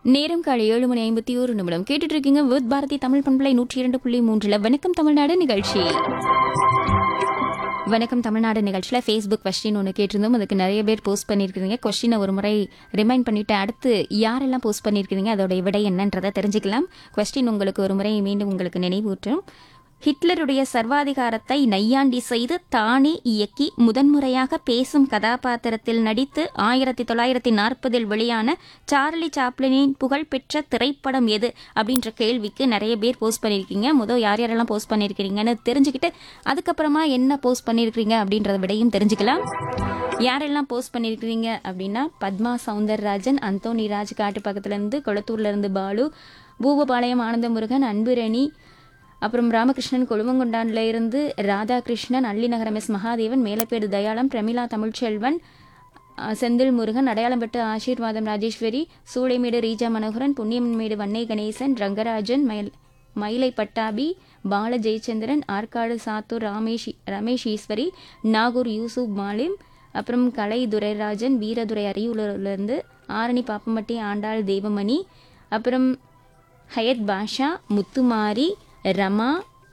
நேரம் காலை ஏழு மணி ஐம்பத்தி ஒரு நிமிடம் கேட்டுட்டு இருக்கீங்க வித் பாரதி தமிழ் பண்பலை நூற்றி இரண்டு புள்ளி மூன்றுல வணக்கம் தமிழ்நாடு நிகழ்ச்சி வணக்கம் தமிழ்நாடு நிகழ்ச்சியில் ஃபேஸ்புக் கொஸ்டின் ஒன்று கேட்டிருந்தோம் அதுக்கு நிறைய பேர் போஸ்ட் பண்ணியிருக்கிறீங்க கொஸ்டினை ஒரு முறை ரிமைண்ட் பண்ணிட்டு அடுத்து யாரெல்லாம் போஸ்ட் பண்ணியிருக்கிறீங்க அதோட விடை என்னன்றதை தெரிஞ்சுக்கலாம் கொஸ்டின் உங்களுக்கு ஒரு முறை மீண்டும் உங்களுக்கு நினைவூட்டும் ஹிட்லருடைய சர்வாதிகாரத்தை நையாண்டி செய்து தானே இயக்கி முதன்முறையாக பேசும் கதாபாத்திரத்தில் நடித்து ஆயிரத்தி தொள்ளாயிரத்தி நாற்பதில் வெளியான சார்லி சாப்ளினின் புகழ்பெற்ற திரைப்படம் எது அப்படின்ற கேள்விக்கு நிறைய பேர் போஸ்ட் பண்ணியிருக்கீங்க முதல் யார் யாரெல்லாம் போஸ்ட் பண்ணியிருக்கிறீங்கன்னு தெரிஞ்சுக்கிட்டு அதுக்கப்புறமா என்ன போஸ்ட் பண்ணியிருக்கிறீங்க அப்படின்றத விடையும் தெரிஞ்சுக்கலாம் யாரெல்லாம் போஸ்ட் பண்ணியிருக்கிறீங்க அப்படின்னா பத்மா சவுந்தரராஜன் அந்தோனி ராஜ் காட்டு பக்கத்துலேருந்து கொளத்தூர்லேருந்து பாலு பூவபாளையம் ஆனந்தமுருகன் அன்புரணி அப்புறம் ராமகிருஷ்ணன் கொழுவங்குண்டான்ல இருந்து ராதாகிருஷ்ணன் அள்ளிநகரம் எஸ் மகாதேவன் மேலப்பேடு தயாளம் பிரமிளா தமிழ்ச்செல்வன் அஹ், செந்தில் முருகன் அடையாளம்பட்டு ஆசீர்வாதம் ராஜேஸ்வரி சூளைமேடு ரீஜா மனோகரன் புண்ணியம்மன்மேடு வன்னை கணேசன் ரங்கராஜன் மயில் மயிலை பட்டாபி பால ஜெயச்சந்திரன் ஆற்காடு சாத்தூர் ராமேஷ் ரமேஷ் ஈஸ்வரி நாகூர் யூசுப் மாலிம் அப்புறம் கலை துரைராஜன் வீரதுரை அரியூரிலிருந்து ஆரணி பாப்பம்பட்டி ஆண்டாள் தெய்வமணி அப்புறம் ஹயத் பாஷா முத்துமாரி ரமா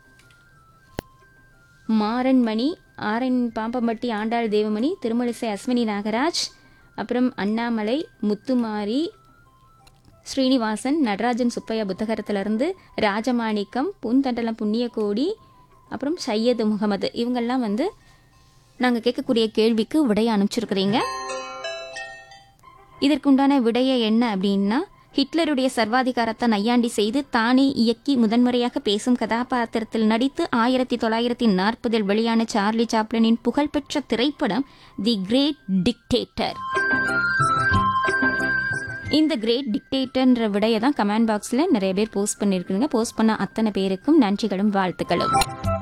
மாறன்மணி ஆரன் பாம்பம்பட்டி ஆண்டாள் தேவமணி திருமலிசை அஸ்வினி நாகராஜ் அப்புறம் அண்ணாமலை முத்துமாரி ஸ்ரீனிவாசன் நடராஜன் சுப்பையா புத்தகரத்திலிருந்து ராஜமாணிக்கம் பூந்தண்டலம் புண்ணியகோடி அப்புறம் சையது முகமது இவங்கெல்லாம் வந்து நாங்கள் கேட்கக்கூடிய கேள்விக்கு விடைய அனுப்பிச்சிருக்கிறீங்க இதற்குண்டான விடைய என்ன அப்படின்னா ஹிட்லருடைய சர்வாதிகாரத்தை நையாண்டி செய்து தானே இயக்கி முதன்முறையாக பேசும் கதாபாத்திரத்தில் நடித்து ஆயிரத்தி தொள்ளாயிரத்தி நாற்பதில் வெளியான சார்லி சாப்ளினின் புகழ்பெற்ற திரைப்படம் தி கிரேட் டிக்டேட்டர் இந்த கிரேட் டிக்டேட்டர்ன்ற விடையை தான் கமெண்ட் பாக்ஸில் நிறைய பேர் போஸ்ட் பண்ணியிருக்கீங்க போஸ்ட் பண்ண அத்தனை பேருக்கும் நன்றிகளும் வாழ்த்துக்களும்